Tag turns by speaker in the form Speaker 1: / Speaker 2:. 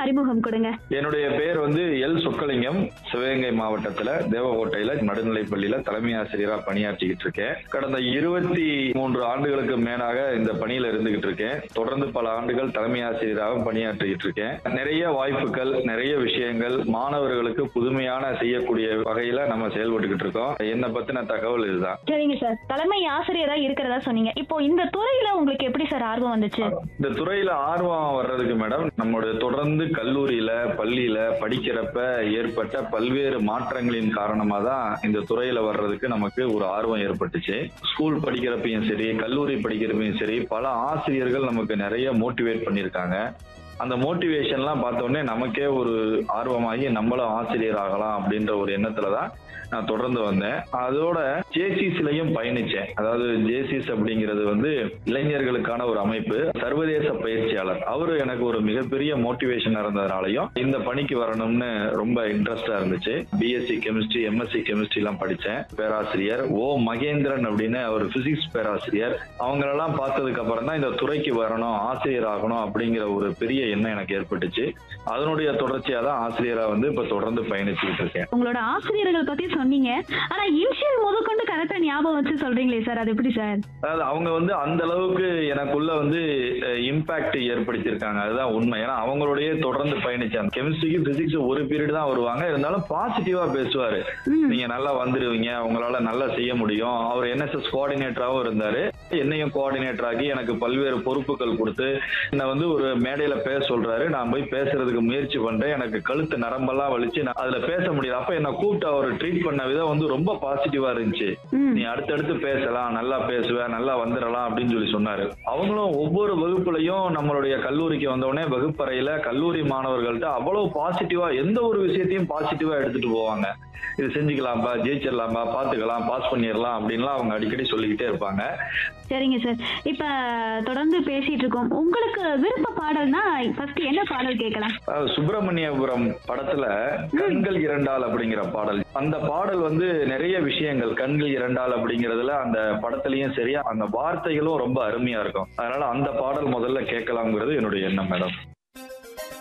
Speaker 1: அறிமுகம் கொடுங்க
Speaker 2: என்னுடைய பேர் வந்து எல் சொக்கலிங்கம் சிவகங்கை மாவட்டத்துல தேவகோட்டையில நடுநிலைப் பள்ளியில தலைமை ஆசிரியரா பணியாற்றிக்கிட்டு இருக்கேன் கடந்த இருபத்தி மூன்று ஆண்டுகளுக்கு மேலாக இந்த பணியில இருந்துகிட்டு இருக்கேன் தொடர்ந்து பல ஆண்டுகள் தலைமை ஆசிரியராகவும் பணியாற்றிக்கிட்டு இருக்கேன் நிறைய வாய்ப்புகள் நிறைய விஷயங்கள் மாணவர்களுக்கு புதுமையான செய்யக்கூடிய வகையில நம்ம செயல்பட்டுக்கிட்டு இருக்கோம் என்னை பத்தின தகவல் இதுதான்
Speaker 1: சரிங்க சார் தலைமை ஆசிரியரா இருக்கிறதா சொன்னீங்க இப்போ இந்த துறையில உங்களுக்கு எப்படி சார் ஆர்வம் வந்துச்சு
Speaker 2: இந்த துறையில ஆர்வம் வர்றதுக்கு மேடம் நம்மளுடைய தொடர்ந்து கல்லூரியில பள்ளியில படிக்கிறப்ப ஏற்பட்ட பல்வேறு மாற்றங்களின் காரணமா தான் இந்த துறையில வர்றதுக்கு நமக்கு ஒரு ஆர்வம் ஏற்பட்டுச்சு ஸ்கூல் படிக்கிறப்பையும் சரி கல்லூரி படிக்கிறப்பையும் சரி பல ஆசிரியர்கள் நமக்கு நிறைய மோட்டிவேட் பண்ணியிருக்காங்க அந்த மோட்டிவேஷன்லாம் பார்த்த உடனே நமக்கே ஒரு ஆர்வமாகி நம்மளும் ஆசிரியர் ஆகலாம் அப்படின்ற ஒரு எண்ணத்துல தான் நான் தொடர்ந்து வந்தேன் அதோட ஜேசிஸ்லயும் பயணிச்சேன் அதாவது ஜேசிஸ் அப்படிங்கிறது வந்து இளைஞர்களுக்கான ஒரு அமைப்பு சர்வதேச பயிற்சியாளர் அவரு எனக்கு ஒரு மிகப்பெரிய மோட்டிவேஷன் இருந்ததுனாலையும் இந்த பணிக்கு வரணும்னு ரொம்ப இன்ட்ரெஸ்டா இருந்துச்சு பிஎஸ்சி கெமிஸ்ட்ரி எம்எஸ்சி கெமிஸ்ட்ரி எல்லாம் படிச்சேன் பேராசிரியர் ஓ மகேந்திரன் அப்படின்னு அவர் பிசிக்ஸ் பேராசிரியர் அவங்களெல்லாம் பார்த்ததுக்கு அப்புறம் தான் இந்த துறைக்கு வரணும் ஆசிரியர் ஆகணும் அப்படிங்கிற ஒரு பெரிய எண்ணம் எனக்கு ஏற்பட்டுச்சு அதனுடைய தொடர்ச்சியா தான் ஆசிரியரா வந்து இப்ப தொடர்ந்து பயணிச்சுக்கிட்டு இருக்கேன்
Speaker 1: உங்களோட ஆசிரியர்கள் பத்தி சொன்னீங்க ஆனா இனிஷியல் முதற்கொண்டு கரெக்டா ஞாபகம் வச்சு சொல்றீங்களே சார் அது எப்படி சார்
Speaker 2: அதாவது அவங்க வந்து அந்த அளவுக்கு எனக்குள்ள வந்து இம்பாக்ட் ஏற்படுத்தியிருக்காங்க அதுதான் உண்மை ஏன்னா அவங்களுடைய தொடர்ந்து பயணிச்சாங்க கெமிஸ்ட்ரிக்கு பிசிக்ஸ் ஒரு பீரியட் தான் வருவாங்க இருந்தாலும் பாசிட்டிவா பேசுவாரு
Speaker 1: ம்.
Speaker 2: நீங்க நல்லா வந்துருவீங்க உங்களால நல்லா செய்ய முடியும் அவர் என்எஸ்எஸ் கோஆர்டினேட்டராகவும் இருந்தாரு என்னையும் கோஆர்டினேட்டர் ஆகி எனக்கு பல்வேறு பொறுப்புகள் கொடுத்து என்னை வந்து ஒரு மேடையில பேச சொல்றாரு நான் போய் பேசுறதுக்கு முயற்சி பண்றேன் எனக்கு கழுத்து நரம்பெல்லாம் வலிச்சு நான் அதுல பேச முடியல அப்ப என்ன கூப்பிட்டு அவர் ட்ரீட் பண்ண விதம் வந்து ரொம்ப பாசிட்டிவா இருந்துச்சு
Speaker 1: ம்.
Speaker 2: நீ அடுத்தடுத்து பேசலாம் நல்லா பேசுவ நல்லா வந்துடலாம் அப்படின்னு சொல்லி சொன்னாரு அவங்களும் ஒவ்வொரு வகுப்புலையும் நம்மளுடைய கல்லூரிக்கு வந்தவுடனே வகுப்பறையில கல்லூரி மாணவர்கள்ட்ட அவ்வளவு பாசிட்டிவா எந்த ஒரு விஷயத்தையும் பாசிட்டிவா எடுத்துட்டு போவாங்க இது செஞ்சுக்கலாம்ப்பா ஜெயிச்சிடலாம்ப்பா பாத்துக்கலாம் பாஸ் பண்ணிடலாம் அப்படின்லாம் அவங்க அடிக்கடி சொல்லிக்கிட்டே இருப்பாங்க
Speaker 1: சரிங்க சார் இப்ப தொடர்ந்து பேசிட்டு இருக்கோம் உங்களுக்கு விருப்ப பாடல்னா ஃபர்ஸ்ட் என்ன பாடல் கேட்கலாம்
Speaker 2: அதாவது சுப்பிரமணியபுரம் படத்துல கண்கள் இரண்டால் அப்படிங்கிற பாடல் அந்த பாடல் வந்து நிறைய விஷயங்கள் கண்கள் இரண்டால் அப்படிங்கறதுல அந்த படத்துலயும் சரி அந்த வார்த்தைகளும் ரொம்ப அருமையா இருக்கும் அதனால அந்த பாடல் முதல்ல கேட்கலாம்ங்கிறது என்னுடைய எண்ணம் மேடம்